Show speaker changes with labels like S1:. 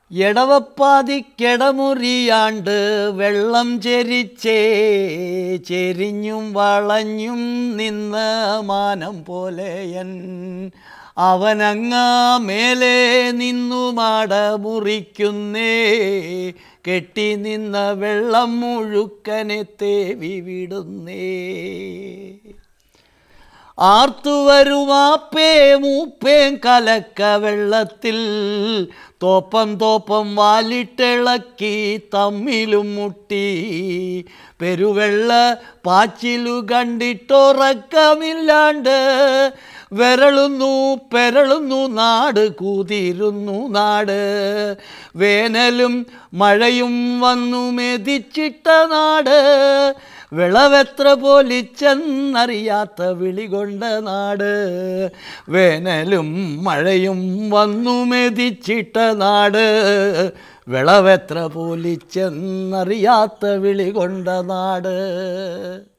S1: എടവപ്പാതിക്കെടമുറിയാണ്ട് വെള്ളം ചെരിച്ചേ ചെരിഞ്ഞും വളഞ്ഞും നിന്ന മാനം പോലെയൻ അവനങ്ങാ മേലെ നിന്നു മാട മുറിക്കുന്നേ കെട്ടി നിന്ന വെള്ളം മുഴുക്കനെ തേവി വിടുന്നേ ആർത്തുവരുമാപ്പേ മൂപ്പേം കലക്ക വെള്ളത്തിൽ തോപ്പം തോപ്പം വാലിട്ടിളക്കി തമ്മിലും മുട്ടി പെരുവെള്ള പാച്ചിലു കണ്ടിട്ടുറക്കമില്ലാണ്ട് വിരളുന്നു പെരളുന്നു നാട് കൂതിരുന്നു നാട് വേനലും മഴയും വന്നു മെതിച്ചിട്ട നാട് വിളവെത്ര പോലിച്ചെന്നറിയാത്ത വിളികൊണ്ട നാട് വേനലും മഴയും വന്നു മെതിച്ചിട്ട നാട് വിളവെത്ര പോലിച്ചെന്നറിയാത്ത വിളികൊണ്ട നാട്